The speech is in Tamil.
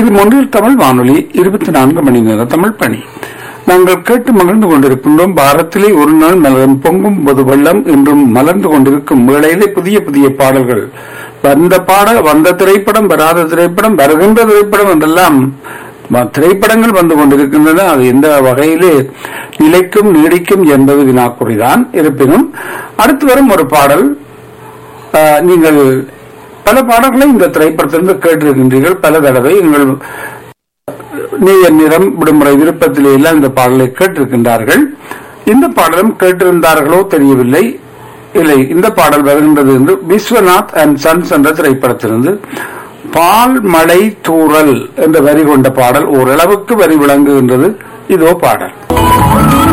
இது மொன்றில் தமிழ் வானொலி இருபத்தி நான்கு மணி நேர தமிழ் பணி நாங்கள் கேட்டு மகிழ்ந்து கொண்டிருக்கின்றோம் பாரத்திலே ஒரு நாள் மலரும் பொங்கும் பொது வெள்ளம் இன்றும் மலர்ந்து கொண்டிருக்கும் வேளையிலே புதிய புதிய பாடல்கள் வந்த பாடல் வந்த திரைப்படம் வராத திரைப்படம் வருகின்ற திரைப்படம் என்றெல்லாம் ம- திரைப்படங்கள் வந்து கொண்டிருக்கின்றன அது எந்த வகையிலே நிலைக்கும் நீடிக்கும் என்பது வினாக்குறிதான் இருப்பினும் அடுத்து வரும் ஒரு பாடல் ஆஹ், நீங்கள் பல பாடல்களை இந்த திரைப்படத்திலிருந்து கேட்டிருக்கின்றீர்கள் பல தடவை எங்கள் நீய நிறம் விடுமுறை விருப்பத்திலே எல்லாம் இந்த பாடலை கேட்டிருக்கின்றார்கள் இந்த பாடலும் கேட்டிருந்தார்களோ தெரியவில்லை இல்லை இந்த பாடல் வருகின்றது என்று விஸ்வநாத் அண்ட் சன்ஸ் என்ற திரைப்படத்திலிருந்து பால் மழை தூறல் என்ற வரி கொண்ட பாடல் ஓரளவுக்கு வரி விளங்குகின்றது இதோ பாடல்